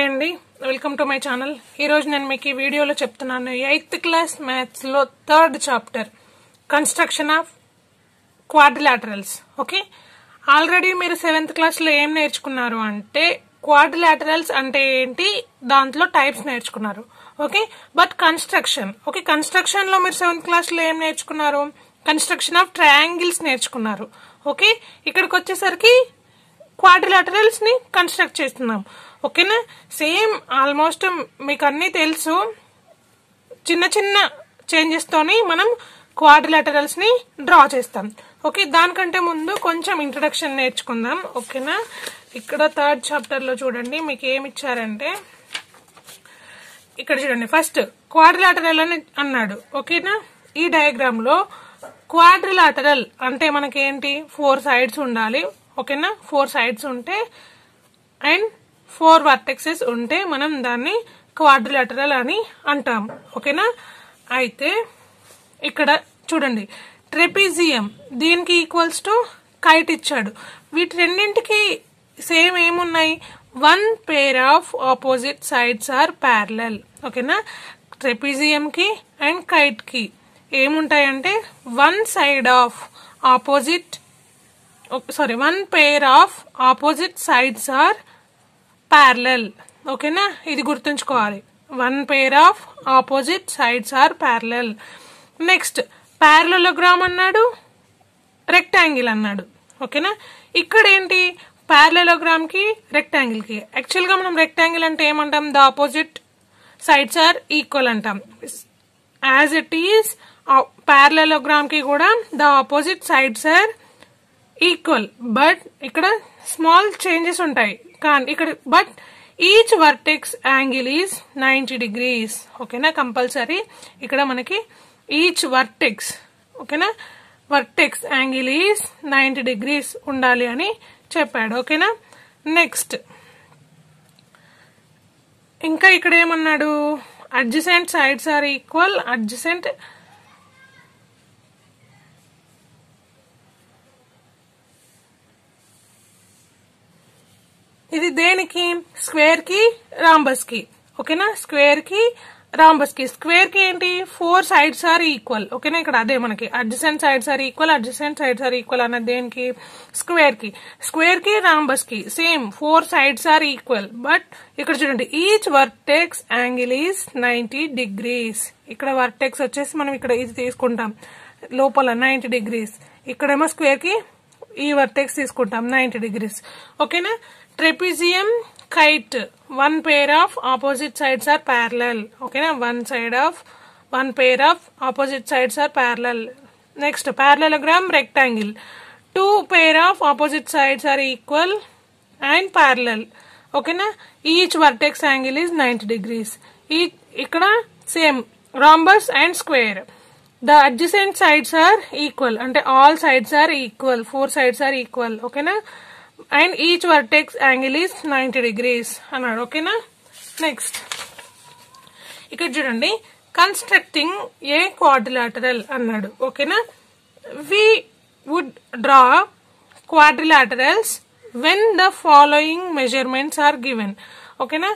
అండి welcome to my channel ఈరోజు నేను మీకు ఈ వీడియోలో చెప్తున్నాను ఎయిత్ క్లాస్ మ్యాథ్స్లో third chapter construction of quadrilaterals okay already మీరు సెవెంత్ క్లాస్లో ఏం నేర్చుకున్నారు అంటే క్వాడ్రిలాటరల్స్ అంటే ఏంటి దాంట్లో టైప్స్ నేర్చుకున్నారు okay but construction okay construction లో మీరు సెవెంత్ క్లాస్లో ఏం నేర్చుకున్నారు కన్స్ట్రక్షన్ ఆఫ్ ట్రయాంగిల్స్ నేర్చుకున్నారు ఓకే ఇక్కడికి వచ్చేసరికి క్వాడ్రిలాటరల్స్ ని కన్స్ట్రక్ట్ చేస్తున్నాం ఓకేనా సేమ్ ఆల్మోస్ట్ మీకు అన్నీ తెలుసు చిన్న చిన్న చేంజెస్ తోని మనం క్వాడ్రిలాటరల్స్ ని డ్రా చేస్తాం ఓకే దానికంటే ముందు కొంచెం ఇంట్రడక్షన్ నేర్చుకుందాం ఓకేనా ఇక్కడ థర్డ్ చాప్టర్ లో చూడండి మీకు ఏమి ఇచ్చారంటే ఇక్కడ చూడండి ఫస్ట్ క్వాడ్రిలాటరల్ అని అన్నాడు ఓకేనా ఈ డయాగ్రామ్ లో క్వాడ్రిలాటరల్ అంటే మనకేంటి ఫోర్ సైడ్స్ ఉండాలి ఓకేనా ఫోర్ సైడ్స్ ఉంటే అండ్ ఫోర్ వర్టెక్సెస్ ఉంటే మనం దాన్ని క్వాడ్రిలాటరల్ అని అంటాం ఓకేనా అయితే ఇక్కడ చూడండి ట్రెపిజియం దీనికి ఈక్వల్స్ టు కైట్ ఇచ్చాడు వీటి రెండింటికి సేమ్ ఏమున్నాయి one pair of opposite sides are parallel ఓకేనా ట్రెపిజియం కి అండ్ కైట్ కి ఏముంటాయంటే one side of opposite sorry one pair of opposite sides are parallel ఓకేనా ఇది గుర్తుంచుకోవాలి one pair of opposite sides are parallel next parallelogram అన్నాడు rectangle అన్నాడు ఓకేనా ఇక్కడ ఏంటి ప్యారలోగ్రామ్ కి రెక్టాంగిల్ కి యాక్చువల్ గా మనం రెక్టాంగిల్ అంటే ఏమంటాం the opposite sides are equal అంటాం యాజ్ ఇట్ ఈస్ ప్యారలోగ్రామ్ కి కూడా the opposite sides are equal but ఇక్కడ స్మాల్ చేంజెస్ ఉంటాయి కానీ ఇక్కడ but each vertex angle is ninety degrees ఓకేనా కంపల్సరీ ఇక్కడ మనకి ఈచ్ వర్టెక్స్ ఓకేనా vertex angle is ninety degrees ఉండాలి అని చెప్పాడు ఓకేనా నెక్స్ట్ ఇంకా ఇక్కడ ఏమన్నాడు adjacent sides are equal adjacent ఇది దేనికి స్క్వేర్ కి రాంబస్ కి ఓకేనా స్క్వేర్ కి రాంబస్ కి స్క్వేర్ కి ఏంటి ఫోర్ సైడ్స్ ఆర్ ఈక్వల్ ఓకేనా ఇక్కడ అదే మనకి adjacent sides are equal adjacent sides are equal అన్నది దేనికి స్క్వేర్ కి స్క్వేర్ కి రాంబస్ కి same four sides are equal but ఇక్కడ చూడండి each vertex angle is ninety degrees ఇక్కడ వర్టెక్స్ వచ్చేసి మనం ఇక్కడ ఇది తీసుకుంటాం లోపల నైన్టీ డిగ్రీస్ ఇక్కడేమో స్క్వేర్ కి ఈ వర్టెక్స్ తీసుకుంటాం నైన్టీ డిగ్రీస్ ఓకేనా trapezium kite one pair of opposite sides are parallel ఓకేనా one side of one pair of opposite sides are parallel next parallelogram rectangle two pair of opposite sides are equal and parallel ఓకేనా each vertex angle is ninety degrees ఈ ఇక్కడ same rhombus and square the adjacent sides are equal అంటే all sides are equal four sides are equal ఓకేనా and each vertex angle is ninety degrees అన్నాడు ఓకేనా next ఇక్కడ చూడండి constructing ఏ quadrilateral అన్నాడు ఓకేనా we would draw quadrilaterals when the following measurements are given ఓకేనా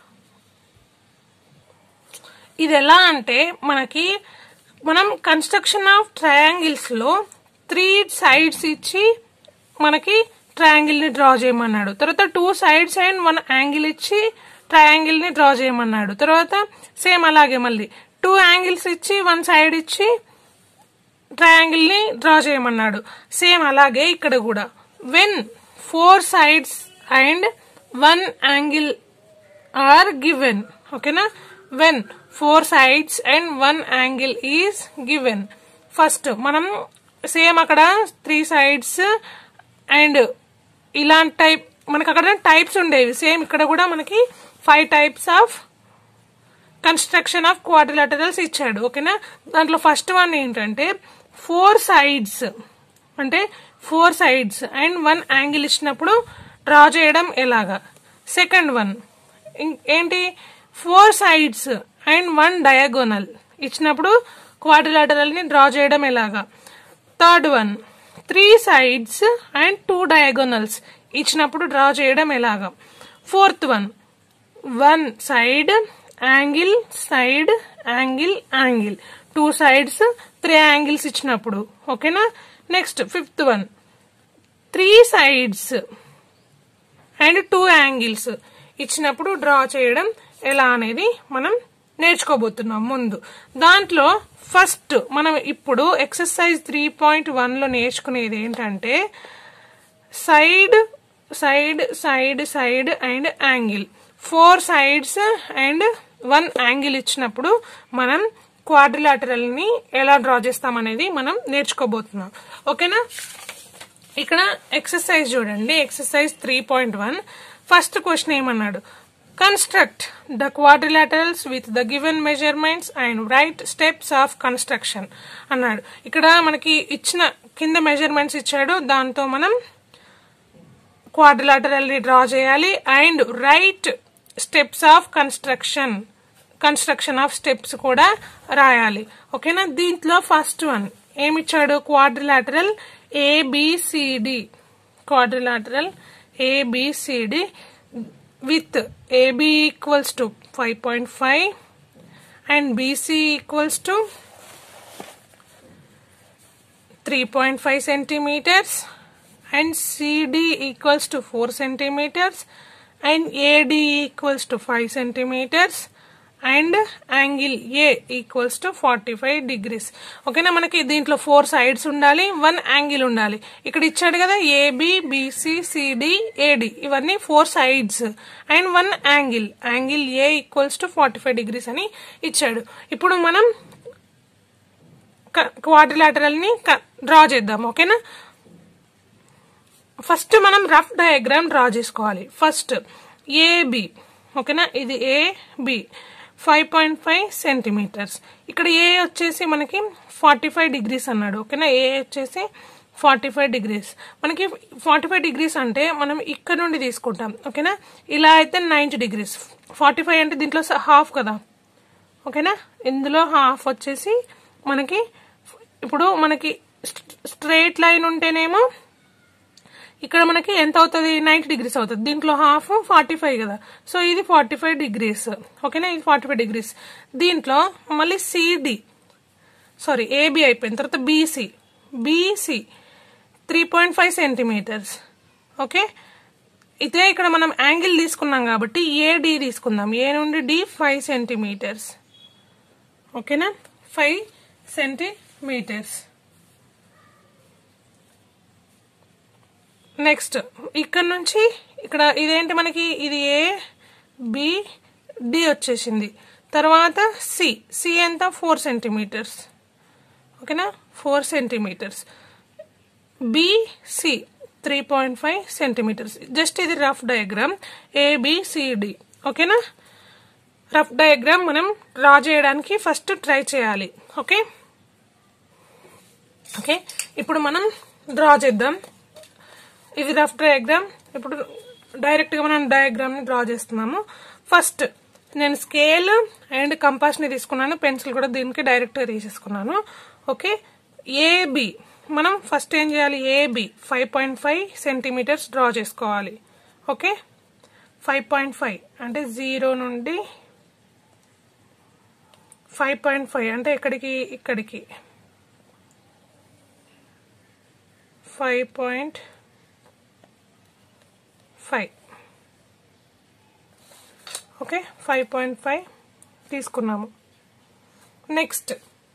ఇది ఎలా అంటే మనకి మనం కన్స్ట్రక్షన్ ఆఫ్ ట్రయాంగిల్స్ లో త్రీ సైడ్స్ ఇచ్చి మనకి ట్రయాంగిల్ ని డ్రా చేయమన్నాడు తర్వాత two sides and one angle ఇచ్చి ట్రయాంగిల్ ని డ్రా చేయమన్నాడు తర్వాత సేమ్ అలాగే మళ్ళీ టూ యాంగిల్స్ ఇచ్చి వన్ సైడ్ ఇచ్చి ట్రయాంగిల్ ని డ్రా చేయమన్నాడు సేమ్ అలాగే ఇక్కడ కూడా when four sides and one angle are given ఓకేనా when four sides and one angle is given first మనం సేమ్ అక్కడ త్రీ సైడ్స్ అండ్ ఇలాంటి టైప్ మనకి అక్కడ టైప్స్ ఉండేవి సేమ్ ఇక్కడ కూడా మనకి five types of construction of quadrilaterals ఇచ్చాడు ఓకేనా దాంట్లో ఫస్ట్ వన్ ఏంటంటే ఫోర్ సైడ్స్ అంటే four sides and one angle ఇచ్చినప్పుడు డ్రా చేయడం ఎలాగా సెకండ్ వన్ ఏంటి four sides and one diagonal ఇచ్చినప్పుడు క్వాడ్రిలాటరల్ ని డ్రా చేయడం ఎలాగా third one three sides and two diagonals ఇచ్చినప్పుడు డ్రా చేయడం ఎలాగా fourth one one side angle side angle angle two sides three angles ఇచ్చినప్పుడు ఓకేనా next fifth one three sides and two angles ఇచ్చినప్పుడు డ్రా చేయడం ఎలా అనేది మనం నేర్చుకోబోతున్నాం ముందు దాంట్లో ఫస్ట్ మనం ఇప్పుడు ఎక్సర్సైజ్ త్రీ పాయింట్ వన్లో నేర్చుకునేది ఏంటంటే side side side side and angle four sides and one angle ఇచ్చినప్పుడు మనం క్వాడ్రిలాటరల్ ని ఎలా డ్రా చేస్తామనేది మనం నేర్చుకోబోతున్నాం ఓకేనా ఇక్కడ ఎక్సర్సైజ్ చూడండి exercise three point one first question ఏమన్నాడు construct the quadrilaterals with the given measurements and write steps of construction అన్నాడు ఇక్కడ మనకి ఇచ్చిన కింద మెజర్మెంట్స్ ఇచ్చాడు దాంతో మనం క్వాడ్రిలాటరల్ ని డ్రా చేయాలి and write steps of construction construction of steps కూడా రాయాలి ఓకేనా దీంట్లో ఫస్ట్ వన్ ఏమిచ్చాడు quadrilateral ABCD quadrilateral ABCD with AB equals to five point five and BC equals to three point five centimeters and CD equals to 4 centimeters and AD equals to 5 centimeters and angle A equals to forty five degrees ఓకేనా మనకి దీంట్లో four sides ఉండాలి one angle ఉండాలి ఇక్కడ ఇచ్చాడు కదా AB BC CD AD ఇవన్నీ four sides and one angle angle A equals to forty five degrees అని ఇచ్చాడు ఇప్పుడు మనం క్వాడ్రిలాటరల్ ని డ్రా చేద్దాం ఓకేనా ఫస్ట్ మనం రఫ్ డయాగ్రామ్ డ్రా చేసుకోవాలి ఫస్ట్ ఏబి ఓకేనా ఇది AB five point five centimeters ఇక్కడ ఏ వచ్చేసి మనకి ఫార్టీ ఫైవ్ డిగ్రీస్ అన్నాడు ఓకేనా ఏ వచ్చేసి ఫార్టీ ఫైవ్ డిగ్రీస్ మనకి ఫార్టీ ఫైవ్ డిగ్రీస్ అంటే మనం ఇక్కడ నుండి తీసుకుంటాం ఓకేనా ఇలా అయితే నైంటీ డిగ్రీస్ ఫార్టీ ఫైవ్ అంటే దీంట్లో హాఫ్ కదా ఓకేనా ఇందులో హాఫ్ వచ్చేసి మనకి ఇప్పుడు మనకి స్ట్రైట్ లైన్ ఉంటేనేమో ఇక్కడ మనకి ఎంత అవుతుంది నైన్టీ డిగ్రీస్ అవుతుంది దీంట్లో హాఫ్ ఫార్టీ ఫైవ్ కదా సో ఇది ఫార్టీ ఫైవ్ డిగ్రీస్ ఓకేనా ఇది ఫార్టీ ఫైవ్ డిగ్రీస్ దీంట్లో మళ్ళీ సిడి సారీ ఏబి అయిపోయిన తర్వాత BC BC three point five centimetres okay ఇదే ఇక్కడ మనం యాంగిల్ తీసుకున్నాం కాబట్టి ఏడి తీసుకుందాం ఏ నుండి డి ఫైవ్ సెంటీమీటర్స్ ఓకేనా ఫైవ్ సెంటీమీటర్స్ నెక్స్ట్ ఇక్కడ నుంచి ఇక్కడ ఇదేంటి మనకి ఇది ఏ బి డి వచ్చేసింది తర్వాత సి సి ఎంత ఫోర్ సెంటీమీటర్స్ ఓకేనా four centimetres BC three point five centimetres just ఇది రఫ్ డయాగ్రామ్ ఏబిసిడి ఓకేనా రఫ్ డయాగ్రామ్ మనం డ్రా చేయడానికి ఫస్ట్ ట్రై చేయాలి ఓకే ఓకే ఇప్పుడు మనం డ్రా చేద్దాం ఇది రఫ్ డయాగ్రామ్ ఇప్పుడు డైరెక్ట్గా మనం డయాగ్రామ్ని డ్రా చేస్తున్నాము ఫస్ట్ నేను స్కేల్ అండ్ కంపాస్ని తీసుకున్నాను పెన్సిల్ కూడా దీనికి డైరెక్ట్గా తీసేసుకున్నాను ఓకే ఏబి మనం ఫస్ట్ ఏం చేయాలి AB five point five centimetres draw చేసుకోవాలి ఓకే ఫైవ్ పాయింట్ ఫైవ్ అంటే జీరో నుండి ఫైవ్ పాయింట్ ఫైవ్ అంటే ఇక్కడికి ఇక్కడికి five point five okay five point five తీసుకున్నాము నెక్స్ట్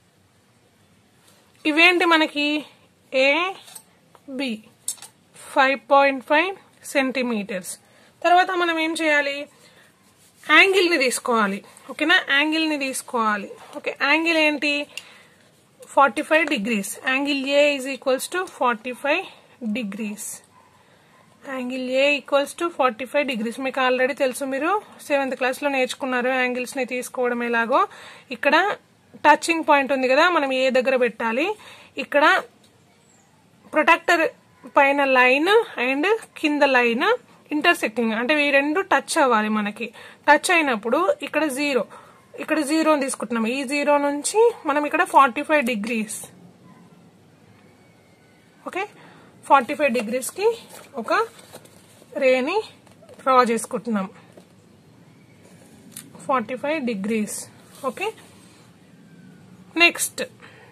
ఇవేంటి మనకి A B five point five centimetres తర్వాత మనం ఏం చేయాలి యాంగిల్ని తీసుకోవాలి ఓకేనా యాంగిల్ని తీసుకోవాలి ఓకే యాంగిల్ ఏంటి forty five degrees angle A is equals to forty five degrees angle A equals to forty five degrees మీకు ఆల్రెడీ తెలుసు మీరు సెవెంత్ క్లాస్లో నేర్చుకున్నారు యాంగిల్స్ని తీసుకోవడం ఎలాగో ఇక్కడ టచింగ్ పాయింట్ ఉంది కదా మనం ఏ దగ్గర పెట్టాలి ఇక్కడ ప్రొటెక్టర్ పైన లైన్ అండ్ కింద లైన్ ఇంటర్సెక్టింగ్ అంటే ఈ రెండు టచ్ అవ్వాలి మనకి టచ్ అయినప్పుడు ఇక్కడ జీరో ఇక్కడ జీరో తీసుకుంటున్నాం ఈ జీరో నుంచి మనం ఇక్కడ forty five degrees okay forty five డిగ్రీస్కి ఒక రేని డ్రా చేసుకుంటున్నాం forty five degrees okay next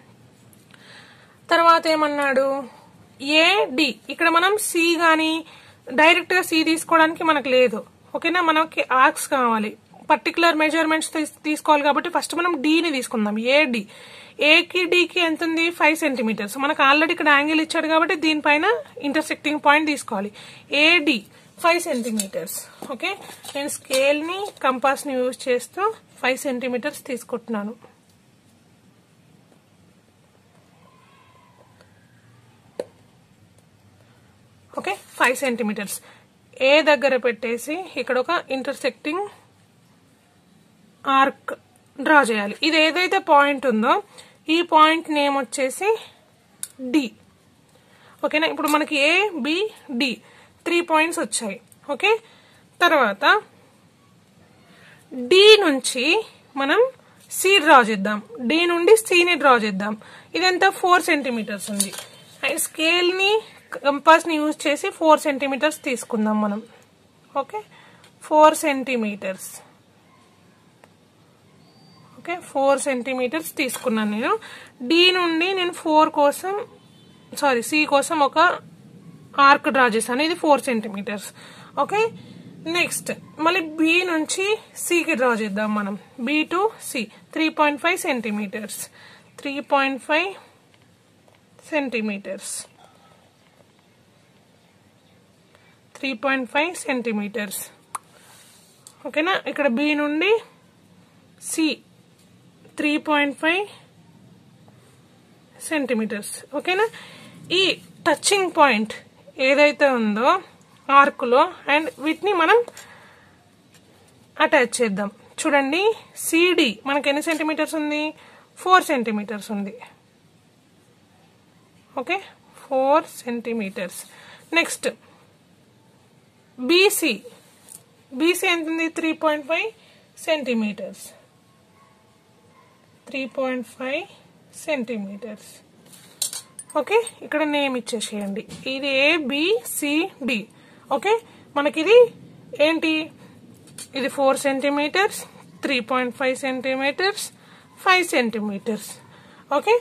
తర్వాత ఏమన్నాడు ఏడి ఇక్కడ మనం సి గాని డైరెక్ట్ గా సి తీసుకోవడానికి మనకు లేదు ఓకేనా మనకి ఆర్క్స్ కావాలి పర్టికులర్ మెజర్మెంట్స్ తీసుకోవాలి కాబట్టి ఫస్ట్ మనం డిని తీసుకుందాం ఏడి ఏకి డికి ఎంత ఉంది ఫైవ్ సెంటీమీటర్స్ మనకు ఆల్రెడీ ఇక్కడ యాంగిల్ ఇచ్చాడు కాబట్టి దీనిపైన ఇంటర్సెక్టింగ్ పాయింట్ తీసుకోవాలి ఏడి ఫైవ్ సెంటీమీటర్స్ ఓకే నేను స్కేల్ ని కంపాస్ ని యూజ్ చేస్తూ ఫైవ్ సెంటీమీటర్స్ తీసుకుంటున్నాను ఓకే ఫైవ్ సెంటీమీటర్స్ ఏ దగ్గర పెట్టేసి ఇక్కడ ఒక ఇంటర్సెక్టింగ్ ఆర్క్ డ్రా చేయాలి ఇది ఏదైతే పాయింట్ ఉందో ఈ పాయింట్ నేమ్ వచ్చేసి డి ఓకేనా ఇప్పుడు మనకి A B D three points వచ్చాయి ఓకే తర్వాత డి నుంచి మనం సి డ్రా చేద్దాం డి నుండి సిని డ్రా చేద్దాం ఇదంతా ఫోర్ సెంటీమీటర్స్ ఉంది అండ్ స్కేల్ ని కంపాస్ ని యూజ్ చేసి ఫోర్ సెంటీమీటర్స్ తీసుకుందాం మనం okay four centimetres okay four centimetres తీసుకున్నాను నేను డి నుండి నేను ఫోర్ కోసం సారీ సి కోసం ఒక ఆర్క్ డ్రా చేశాను ఇది ఫోర్ సెంటీమీటర్స్ ఓకే నెక్స్ట్ మళ్ళీ బి నుంచి సికి డ్రా చేద్దాం మనం B to C three point five centimetres three point five centimetres three point five centimetres ఓకేనా ఇక్కడ బి నుండి C three point five centimetres ఓకేనా ఈ టచింగ్ పాయింట్ ఏదైతే ఉందో ఆర్కులో అండ్ వీటిని మనం అటాచ్ చేద్దాం చూడండి సిడి మనకి ఎన్ని సెంటీమీటర్స్ ఉంది ఫోర్ సెంటీమీటర్స్ ఉంది okay four centimetres next BC BC ఎంత ఉంది three point five centimetres three point five centimetres okay ఇక్కడ నేమ్ ఇచ్చేసేయండి ఇది ఏ బిసిడి ఓకే మనకిది ఏంటి ఇది four centimetres three point five centimetres five centimetres okay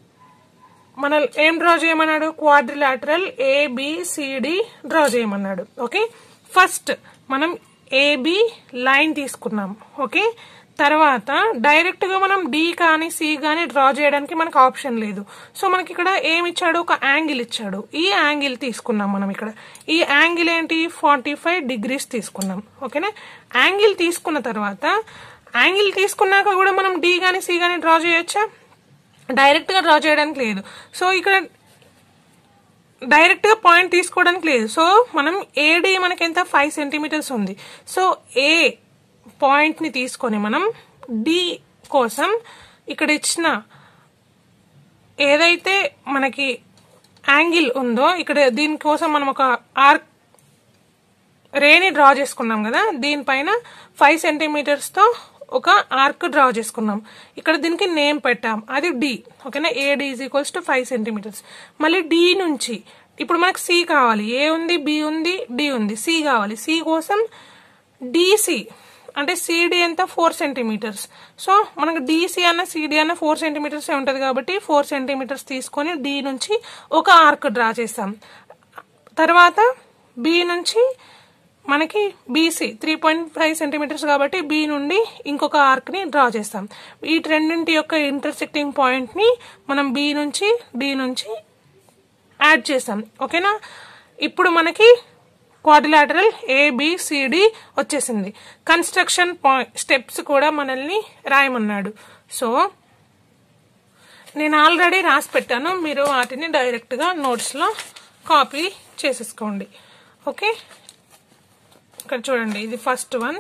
మన ఏం డ్రా చేయమన్నాడు క్వాడ్రిలాటరల్ ఏబిసిడి డ్రా చేయమన్నాడు ఓకే ఫస్ట్ మనం ఏబి లైన్ తీసుకున్నాం ఓకే తర్వాత డైరెక్ట్ గా మనం డి కానీ సి కానీ డ్రా చేయడానికి మనకు ఆప్షన్ లేదు సో మనకి ఇక్కడ ఏమి ఇచ్చాడు ఒక యాంగిల్ ఇచ్చాడు ఈ యాంగిల్ తీసుకున్నాం మనం ఇక్కడ ఈ యాంగిల్ ఏంటి ఫార్టీ ఫైవ్ డిగ్రీస్ తీసుకున్నాం ఓకేనా యాంగిల్ తీసుకున్న తర్వాత యాంగిల్ తీసుకున్నాక కూడా మనం డి కానీ సి కానీ డ్రా చేయొచ్చా డైరెక్ట్ గా డ్రా చేయడానికి లేదు సో ఇక్కడ డైరెక్ట్ గా పాయింట్ తీసుకోవడానికి లేదు సో మనం ఏడి మనకి ఎంత ఫైవ్ సెంటీమీటర్స్ ఉంది సో ఏ పాయింట్ ని తీసుకొని మనం డి కోసం ఇక్కడ ఇచ్చిన ఏదైతే మనకి యాంగిల్ ఉందో ఇక్కడ దీనికోసం మనం ఒక ఆర్క్ రేని డ్రా చేసుకున్నాం కదా దీనిపైన ఫైవ్ సెంటీమీటర్స్ తో ఒక ఆర్క్ డ్రా చేసుకున్నాం ఇక్కడ దీనికి నేమ్ పెట్టాం అది డి ఓకేనా A D is equals to five centimetres మళ్ళీ డి నుంచి ఇప్పుడు మనకు సి కావాలి ఏ ఉంది బి ఉంది డి ఉంది సి కావాలి సి కోసం డిసి అంటే సిడి ఎంత ఫోర్ సెంటీమీటర్స్ సో మనకు డిసి అన్న సిడి అన్న ఫోర్ సెంటీమీటర్స్ ఉంటుంది కాబట్టి ఫోర్ సెంటీమీటర్స్ తీసుకొని డి నుంచి ఒక ఆర్క్ డ్రా చేస్తాం తర్వాత బి నుంచి మనకి BC three point five centimetres కాబట్టి బి నుండి ఇంకొక ఆర్క్ ని డ్రా చేస్తాం ఈ రెండింటి యొక్క ఇంటర్సెక్టింగ్ పాయింట్ ని మనం బి నుంచి డి నుంచి యాడ్ చేస్తాం ఓకేనా ఇప్పుడు మనకి క్వాడ్రిలాటరల్ ఏబిసిడి వచ్చేసింది కన్స్ట్రక్షన్ పాయింట్ స్టెప్స్ కూడా మనల్ని రాయమన్నాడు సో నేను ఆల్రెడీ రాసి పెట్టాను మీరు వాటిని డైరెక్ట్గా నోట్స్లో కాపీ చేసేసుకోండి ఓకే ఇక్కడ చూడండి ఇది ఫస్ట్ వన్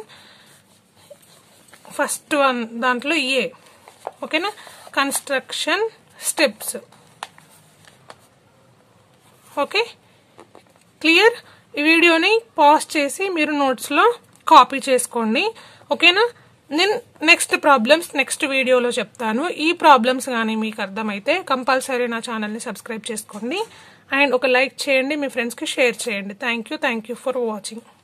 ఫస్ట్ వన్ దాంట్లో ఏ ఓకేనా కన్స్ట్రక్షన్ స్టెప్స్ ఓకే క్లియర్ ఈ వీడియోని పాజ్ చేసి మీరు నోట్స్లో కాపీ చేసుకోండి ఓకేనా నేను నెక్స్ట్ ప్రాబ్లమ్స్ నెక్స్ట్ వీడియోలో చెప్తాను ఈ ప్రాబ్లమ్స్ కానీ మీకు అర్థమైతే కంపల్సరీ నా ఛానల్ని సబ్స్క్రైబ్ చేసుకోండి అండ్ ఒక లైక్ చేయండి మీ ఫ్రెండ్స్కి షేర్ చేయండి thank you thank you for watching